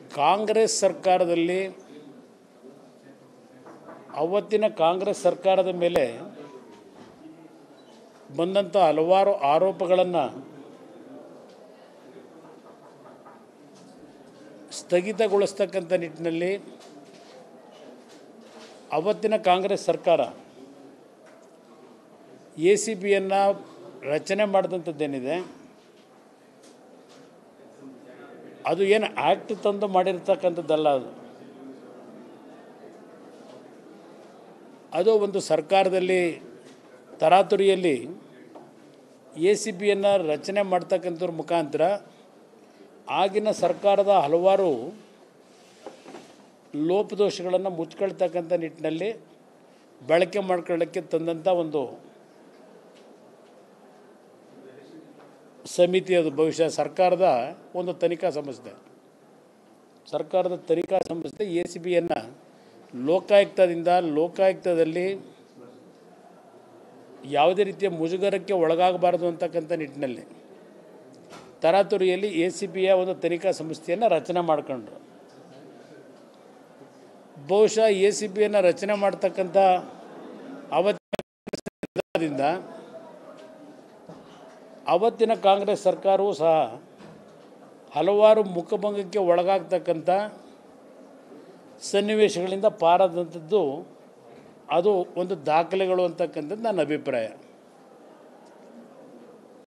ಕಾಂಗ್ರೆಸ್ ಸರ್ಕಾರದಲ್ಲಿ ಅವತ್ತಿನ ಕಾಂಗ್ರೆಸ್ ಸರ್ಕಾರದ ಮೇಲೆ ಬಂದಂಥ ಹಲವಾರು ಆರೋಪಗಳನ್ನು ಸ್ಥಗಿತಗೊಳಿಸ್ತಕ್ಕಂಥ ನಿಟ್ಟಿನಲ್ಲಿ ಅವತ್ತಿನ ಕಾಂಗ್ರೆಸ್ ಸರ್ಕಾರ ಎ ಸಿ ಬಿಯನ್ನು ರಚನೆ ಮಾಡಿದಂಥದ್ದೇನಿದೆ ಅದು ಏನು ಆ್ಯಕ್ಟ್ ತಂದು ಮಾಡಿರ್ತಕ್ಕಂಥದ್ದಲ್ಲ ಅದು ಅದು ಒಂದು ಸರ್ಕಾರದಲ್ಲಿ ತರಾತುರಿಯಲ್ಲಿ ಎ ಸಿ ಬಿಯನ್ನು ರಚನೆ ಮಾಡ್ತಕ್ಕಂಥವ್ರ ಮುಖಾಂತರ ಆಗಿನ ಸರ್ಕಾರದ ಹಲವಾರು ಲೋಪದೋಷಗಳನ್ನು ಮುಚ್ಕೊಳ್ತಕ್ಕಂಥ ನಿಟ್ಟಿನಲ್ಲಿ ಬಳಕೆ ಮಾಡ್ಕೊಳ್ಳೋಕ್ಕೆ ತಂದಂಥ ಒಂದು ಸಮಿತಿ ಅದು ಬಹುಶಃ ಸರ್ಕಾರದ ಒಂದು ತನಿಖಾ ಸಂಸ್ಥೆ ಸರ್ಕಾರದ ತನಿಖಾ ಸಂಸ್ಥೆ ಎ ಸಿ ಬಿಯನ್ನು ಲೋಕಾಯುಕ್ತದಿಂದ ಲೋಕಾಯುಕ್ತದಲ್ಲಿ ಯಾವುದೇ ರೀತಿಯ ಮುಜುಗರಕ್ಕೆ ಒಳಗಾಗಬಾರದು ಅಂತಕ್ಕಂಥ ನಿಟ್ಟಿನಲ್ಲಿ ತರಾತುರಿಯಲ್ಲಿ ಎ ಸಿ ಬಿಯ ಒಂದು ತನಿಖಾ ಸಂಸ್ಥೆಯನ್ನು ರಚನೆ ಮಾಡ್ಕೊಂಡ್ರು ಬಹುಶಃ ಎ ಸಿ ಬಿಯನ್ನು ರಚನೆ ಮಾಡ್ತಕ್ಕಂಥ ಅವತ್ತಿನ ಅವತ್ತಿನ ಕಾಂಗ್ರೆಸ್ ಸರ್ಕಾರವೂ ಸಹ ಹಲವಾರು ಮುಖಭಂಗಕ್ಕೆ ಒಳಗಾಗ್ತಕ್ಕಂಥ ಸನ್ನಿವೇಶಗಳಿಂದ ಪಾರಾದಂಥದ್ದು ಅದು ಒಂದು ದಾಖಲೆಗಳು ಅಂತಕ್ಕಂಥದ್ದು ನನ್ನ ಅಭಿಪ್ರಾಯ